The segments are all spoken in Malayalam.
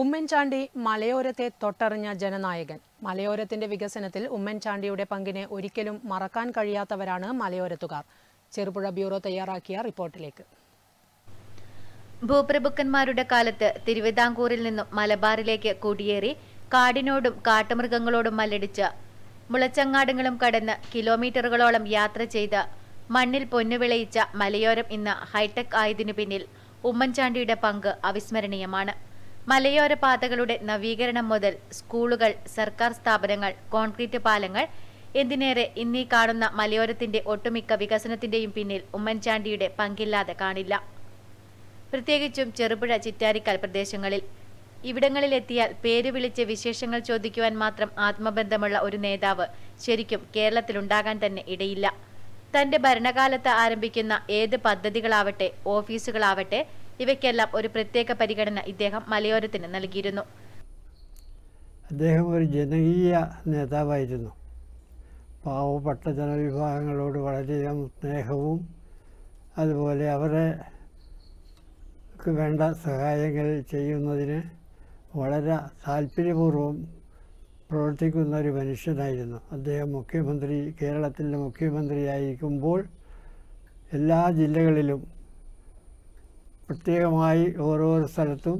ഉമ്മൻചാണ്ടി മലയോരത്തെ തൊട്ടറിഞ്ഞ ജനനായകൻ മലയോരത്തിന്റെ വികസനത്തിൽ ഉമ്മൻചാണ്ടിയുടെ പങ്കിനെ ഒരിക്കലും മറക്കാൻ കഴിയാത്തവരാണ് മലയോരത്തുകാർ ചെറുപുഴ ബ്യൂറോ തയ്യാറാക്കിയ റിപ്പോർട്ടിലേക്ക് ഭൂപ്രഭുക്കന്മാരുടെ കാലത്ത് തിരുവിതാംകൂറിൽ നിന്നും മലബാറിലേക്ക് കുടിയേറി കാടിനോടും കാട്ടുമൃഗങ്ങളോടും മല്ലടിച്ച് മുളച്ചങ്ങാടുകളും കടന്ന് കിലോമീറ്ററുകളോളം യാത്ര ചെയ്ത് മണ്ണിൽ പൊന്നുവിളയിച്ച മലയോരം ഇന്ന് ഹൈടെക് ആയതിനു പിന്നിൽ ഉമ്മൻചാണ്ടിയുടെ പങ്ക് അവിസ്മരണീയമാണ് മലയോര പാതകളുടെ നവീകരണം മുതൽ സ്കൂളുകൾ സർക്കാർ സ്ഥാപനങ്ങൾ കോൺക്രീറ്റ് പാലങ്ങൾ എന്തിനേറെ ഇന്നീ കാണുന്ന മലയോരത്തിന്റെ ഒട്ടുമിക്ക വികസനത്തിന്റെയും പിന്നിൽ ഉമ്മൻചാണ്ടിയുടെ പങ്കില്ലാതെ കാണില്ല പ്രത്യേകിച്ചും ചെറുപുഴ ചിറ്റാരിക്കാൽ പ്രദേശങ്ങളിൽ ഇവിടങ്ങളിലെത്തിയാൽ പേര് വിളിച്ച് വിശേഷങ്ങൾ ചോദിക്കുവാൻ മാത്രം ആത്മബന്ധമുള്ള ഒരു നേതാവ് ശരിക്കും കേരളത്തിലുണ്ടാകാൻ തന്നെ ഇടയില്ല തന്റെ ഭരണകാലത്ത് ആരംഭിക്കുന്ന ഏത് പദ്ധതികളാവട്ടെ ഓഫീസുകളാവട്ടെ ഇവയ്ക്കെല്ലാം ഒരു പ്രത്യേക പരിഗണന ഇദ്ദേഹം മലയോരത്തിന് നൽകിയിരുന്നു അദ്ദേഹം ഒരു ജനകീയ നേതാവായിരുന്നു പാവപ്പെട്ട ജനവിഭാഗങ്ങളോട് വളരെയധികം സ്നേഹവും അതുപോലെ അവരെ ക്ക് വേണ്ട സഹായങ്ങൾ ചെയ്യുന്നതിന് വളരെ താല്പര്യപൂർവ്വം പ്രവർത്തിക്കുന്ന ഒരു മനുഷ്യനായിരുന്നു അദ്ദേഹം മുഖ്യമന്ത്രി കേരളത്തിൻ്റെ മുഖ്യമന്ത്രിയായിരിക്കുമ്പോൾ എല്ലാ ജില്ലകളിലും പ്രത്യേകമായി ഓരോരോ സ്ഥലത്തും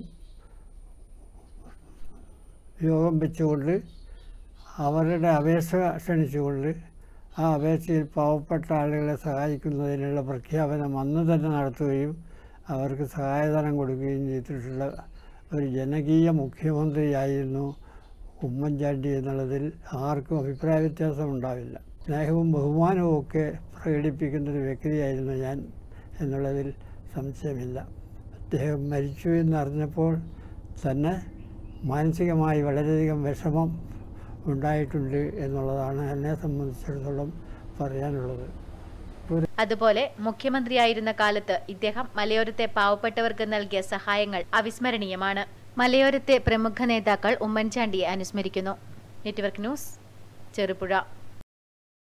യോഗം വെച്ചുകൊണ്ട് അവരുടെ അപേക്ഷ ക്ഷണിച്ചുകൊണ്ട് ആ അപേക്ഷയിൽ പാവപ്പെട്ട ആളുകളെ സഹായിക്കുന്നതിനുള്ള പ്രഖ്യാപനം അന്ന് തന്നെ നടത്തുകയും അവർക്ക് സഹായധനം കൊടുക്കുകയും ചെയ്തിട്ടുള്ള ഒരു ജനകീയ മുഖ്യമന്ത്രിയായിരുന്നു ഉമ്മൻചാണ്ടി എന്നുള്ളതിൽ ആർക്കും അഭിപ്രായ വ്യത്യാസം ഉണ്ടാവില്ല സ്നേഹവും ബഹുമാനവും ഒക്കെ പ്രകടിപ്പിക്കുന്ന ഒരു വ്യക്തിയായിരുന്നു ഞാൻ എന്നുള്ളതിൽ സംശയമില്ല അദ്ദേഹം മരിച്ചു എന്നറിഞ്ഞപ്പോൾ തന്നെ മാനസികമായി വളരെയധികം വിഷമം ഉണ്ടായിട്ടുണ്ട് എന്നുള്ളതാണ് എന്നെ സംബന്ധിച്ചിടത്തോളം പറയാനുള്ളത് അതുപോലെ മുഖ്യമന്ത്രിയായിരുന്ന കാലത്ത് ഇദ്ദേഹം മലയോരത്തെ പാവപ്പെട്ടവർക്ക് നൽകിയ സഹായങ്ങൾ അവിസ്മരണീയമാണ് മലയോരത്തെ പ്രമുഖ നേതാക്കൾ ഉമ്മൻചാണ്ടിയെ അനുസ്മരിക്കുന്നു നെറ്റ്വർക്ക് ന്യൂസ് ചെറുപുഴ